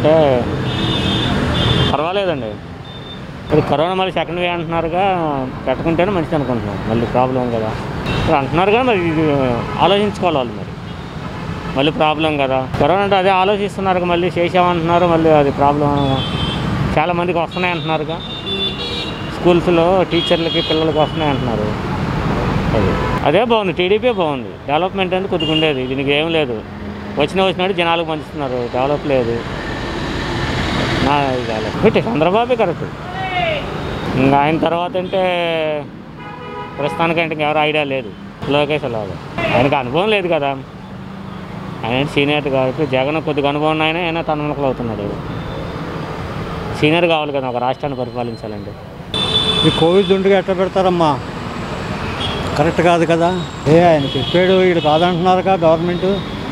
పెట్టుకుంటే పర్వాలేదండి ఇప్పుడు కరోనా మళ్ళీ సెకండ్ వే అంటున్నారుగా పెట్టుకుంటేనే మంచిది అనుకుంటున్నాం మళ్ళీ ప్రాబ్లం కదా ఇప్పుడు అంటున్నారుగా మరి ఇది ఆలోచించుకోవాలి వాళ్ళు మరి మళ్ళీ ప్రాబ్లం కదా కరోనా అంటే అదే ఆలోచిస్తున్నారు మళ్ళీ చేసామంటున్నారు మళ్ళీ అది ప్రాబ్లం చాలా మందికి వస్తున్నాయి అంటున్నారుగా స్కూల్స్లో టీచర్లకి పిల్లలకి వస్తున్నాయి అంటున్నారు అది అదే బాగుంది టీడీపీ బాగుంది డెవలప్మెంట్ అనేది కొద్దిగా ఉండేది దీనికి ఏం లేదు వచ్చిన వచ్చినట్టు జనాలకు పంచుతున్నారు డెవలప్ లేదు నా ఇది కాలేదు. కరెక్ట్ చంద్రబాబే కరెక్ట్ ఇంకా ఆయన తర్వాత అంటే ప్రస్తుతానికంటే ఇంకెవరు ఐడియా లేదు లోకేష్ లాగా ఆయనకు అనుభవం లేదు కదా ఆయన సీనియర్ కాబట్టి జగన్ కొద్దిగా అనుభవం ఆయన ఆయన తనమునకలు అవుతున్నాడు సీనియర్ కావాలి కదా ఒక రాష్ట్రాన్ని పరిపాలించాలంటే ఈ కోవిడ్ ఉండిగా ఎట్లా పెడతారమ్మా కరెక్ట్ కాదు కదా ఏ ఆయన చెప్పాడు వీడు కాదంటున్నారుగా గవర్నమెంట్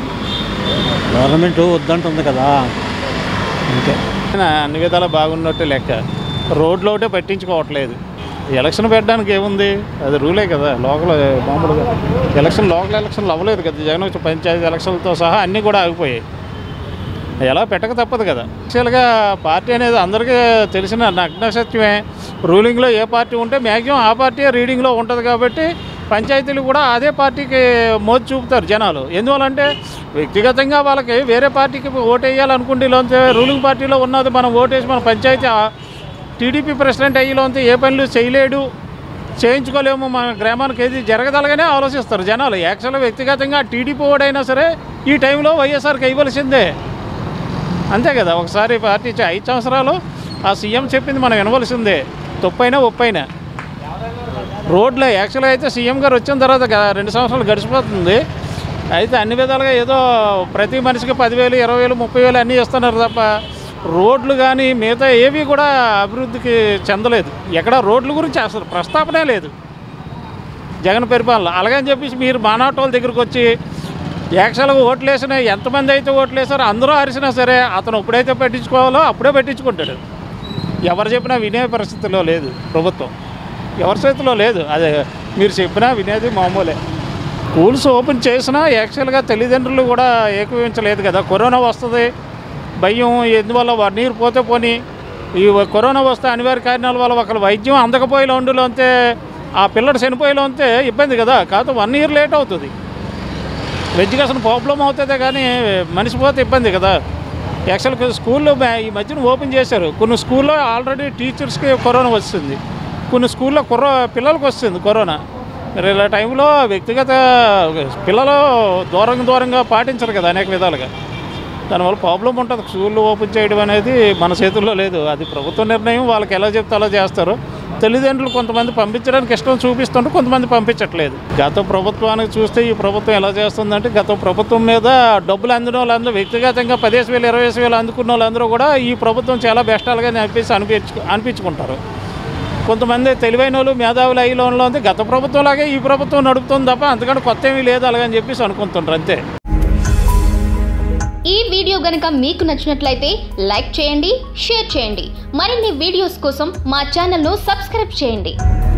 గవర్నమెంట్ వద్దంటుంది కదా అంతే ఆయన అన్ని విధాలా బాగున్నట్టు లెక్క రోడ్లు ఒకటే పట్టించుకోవట్లేదు ఎలక్షన్ పెట్టడానికి ఏముంది అది రూలే కదా లోకల్ మామూలుగా ఎలక్షన్ లోకల్ ఎలక్షన్లు అవ్వలేదు కదా జగన్ వచ్చి పంచాయతీ ఎలక్షన్లతో సహా అన్నీ కూడా ఆగిపోయాయి ఎలా పెట్టక తప్పదు కదా యాక్చువల్గా పార్టీ అనేది అందరికీ తెలిసిన నగ్న సత్యమే రూలింగ్లో ఏ పార్టీ ఉంటే మ్యాక్సిమం ఆ పార్టీ రీడింగ్లో ఉంటుంది కాబట్టి పంచాయతీలు కూడా అదే పార్టీకి మోజు చూపుతారు జనాలు ఎందువల్లంటే వ్యక్తిగతంగా వాళ్ళకి వేరే పార్టీకి ఓటు వేయాలనుకుంటే ఇలాంటి రూలింగ్ పార్టీలో ఉన్నది మనం ఓటేసి మన పంచాయతీ ఆ- టీడీపీ ప్రెసిడెంట్ అయ్యేలోంతే ఏ పనులు చేయలేడు చేయించుకోలేము మన గ్రామానికి ఏది జరగదలగానే ఆలోచిస్తారు జనాలు యాక్చువల్గా వ్యక్తిగతంగా టీడీపీ ఓడైనా సరే ఈ టైంలో వైఎస్ఆర్కి ఇవ్వాల్సిందే అంతే కదా ఒకసారి పార్టీ ఇచ్చే ఐదు సంవత్సరాలు ఆ సీఎం చెప్పింది మనం వినవలసిందే తప్పైనా ఒప్పైనా రోడ్లే యాక్చువల్గా అయితే సీఎం గారు వచ్చిన తర్వాత గ- రెండు సంవత్సరాలు గడిచిపోతుంది అయితే అన్ని విధాలుగా ఏదో ప్రతి మనిషికి పదివేలు ఇరవై వేలు ముప్పై వేలు అన్నీ ఇస్తున్నారు తప్ప రోడ్లు కానీ మిగతా ఏవి కూడా అభివృద్ధికి చెందలేదు ఎక్కడ రోడ్ల గురించి అసలు ప్రస్తావనే లేదు జగన్ పరిపాలన అలాగని చెప్పేసి మీరు మానాటోళ్ళ దగ్గరికి వచ్చి యాక్చువల్గా ఓట్లు వేసిన ఎంతమంది అయితే ఓట్లు వేసారో అందరూ అరిసినా సరే అతను ఎప్పుడైతే పట్టించుకోవాలో అప్పుడే పట్టించుకుంటాడు ఎవరు చెప్పినా వినే పరిస్థితిలో లేదు ప్రభుత్వం ఎవరి చేతిలో లేదు అదే మీరు చెప్పినా వినేది మామూలే స్కూల్స్ ఓపెన్ చేసినా యాక్చువల్గా తల్లిదండ్రులు కూడా ఏకీవించలేదు కదా కరోనా వస్తుంది భయం ఎందువల్ల వా- నీరు పోతే పోని ఈ కరోనా వస్తే అనివార్య కారణాల వల్ల ఒకళ్ళు వైద్యం అందకపోయేలా ఉండులో అంతే ఆ పిల్లడు చనిపోయేలా ఉంటే ఇబ్బంది కదా కాకపోతే వన్ ఇయర్ లేట్ అవుతుంది ఎడ్యుకేషన్ ప్రాబ్లం అవుతుందే కానీ మనిషి పోతే ఇబ్బంది కదా యాక్చువల్గా స్కూల్లో మ- ఈ మధ్యన ఓపెన్ చేశారు కొన్ని స్కూల్లో ఆల్రెడీ టీచర్స్కి కరోనా వస్తుంది కొన్ని స్కూల్లో కుర్ర పిల్లలకు వస్తుంది కరోనా మరి ఇలా టైంలో వ్యక్తిగత పిల్లలు దూరంగా దూరంగా పాటించరు కదా అనేక విధాలుగా దానివల్ల ప్రాబ్లం ఉంటుంది స్కూళ్ళు ఓపెన్ చేయడం అనేది మన చేతుల్లో లేదు అది ప్రభుత్వ నిర్ణయం వాళ్ళకి ఎలా చెప్తే అలా చేస్తారు తల్లిదండ్రులు కొంతమంది పంపించడానికి ఇష్టం చూపిస్తుంటే కొంతమంది పంపించట్లేదు గత ప్రభుత్వానికి చూస్తే ఈ ప్రభుత్వం ఎలా చేస్తుందంటే గత ప్రభుత్వం మీద డబ్బులు అందిన వాళ్ళందరూ వ్యక్తిగతంగా పదిహేను వేలు ఇరవై వేలు అందుకున్న వాళ్ళందరూ కూడా ఈ ప్రభుత్వం చాలా బెస్టాలుగా అనిపించి అనిపించు అనిపించుకుంటారు కొంతమంది తెలివైన వాళ్ళు మేధావులు అయ్యి లోన్లో ఉంది గత ప్రభుత్వం లాగే ఈ ప్రభుత్వం నడుపుతుంది తప్ప అంతకంటే కొత్త ఏమీ లేదు అలాగని చెప్పేసి అనుకుంటుంటారు అంతే ఈ వీడియో గనుక మీకు నచ్చినట్లయితే లైక్ చేయండి షేర్ చేయండి మరిన్ని వీడియోస్ కోసం మా ఛానల్ను సబ్స్క్రైబ్ చేయండి